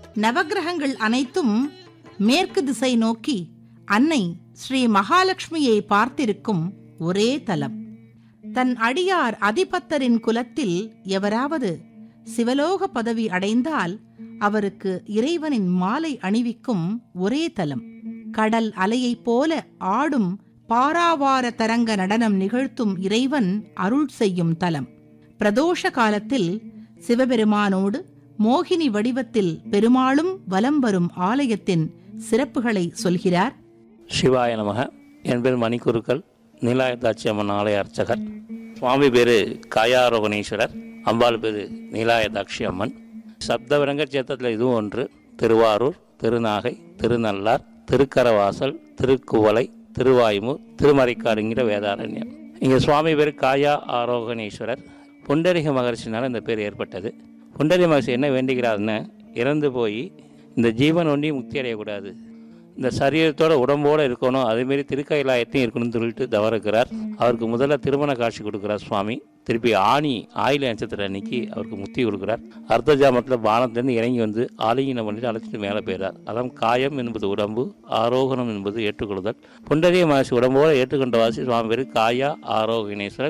நவக்கிரகங்கள் அனைத்தும் மேற்கு திசை நோக்கி அன்னை ஸ்ரீ மகாலட்சுமியை பார்த்திருக்கும் ஒரே தலம் தன் அடியார் அதிபத்தரின் குலத்தில் எவராவது சிவலோக பதவி அடைந்தால் அவருக்கு இறைவனின் மாலை அணிவிக்கும் ஒரே தலம் கடல் அலையைப் போல ஆடும் பாராவார தரங்க நடனம் நிகழ்த்தும் இறைவன் அருள் செய்யும் தலம் பிரதோஷ காலத்தில் சிவபெருமானோடு மோகினி வடிவத்தில் பெருமாளும் வலம் வரும் ஆலயத்தின் சிறப்புகளை சொல்கிறார் சிவாய நமக என் பேர் மணிக்குருக்கள் நீலாயதாட்சி அம்மன் ஆலய அர்ச்சகர் சுவாமி பேர் காயாரோகணீஸ்வரர் அம்பாள் பேர் நீலாயதாட்சி அம்மன் சப்தவிரங்க சேத்திரத்தில் இதுவும் ஒன்று திருவாரூர் திருநாகை திருநள்ளார் திருக்கரவாசல் திருக்குவளை திருவாயுமூர் திருமறைக்காடுங்கிற வேதாரண்யம் இங்கே சுவாமி பேர் காயா ஆரோகணீஸ்வரர் புண்டரிக மகர்ஷினால் இந்த பேர் ஏற்பட்டது புண்டரி மகர்ஷி என்ன வேண்டுகிறாருன்னு இறந்து போய் இந்த ஜீவன் ஒன்றையும் முக்தி அடையக்கூடாது இந்த சரீரத்தோட உடம்போட இருக்கணும் அதேமாரி திருக்கைலாயத்தையும் இருக்கணும்னு சொல்லிட்டு தவறுக்கிறார் அவருக்கு முதல்ல திருமண காட்சி கொடுக்குறார் சுவாமி திருப்பி ஆணி ஆயில நட்சத்திர அன்னைக்கு அவருக்கு முக்தி கொடுக்குறார் அர்த்த ஜாமத்தில் பானத்திலேருந்து இறங்கி வந்து ஆலிங்கனம் பண்ணிட்டு அழைச்சிட்டு மேலே போயிறார் அதான் காயம் என்பது உடம்பு ஆரோகணம் என்பது ஏற்றுக்கொள்ளுதல் புண்டரிய மகர்ஷி உடம்போட ஏற்றுக்கொண்ட வாசி சுவாமி பேர் காயா ஆரோகணேஸ்வரர்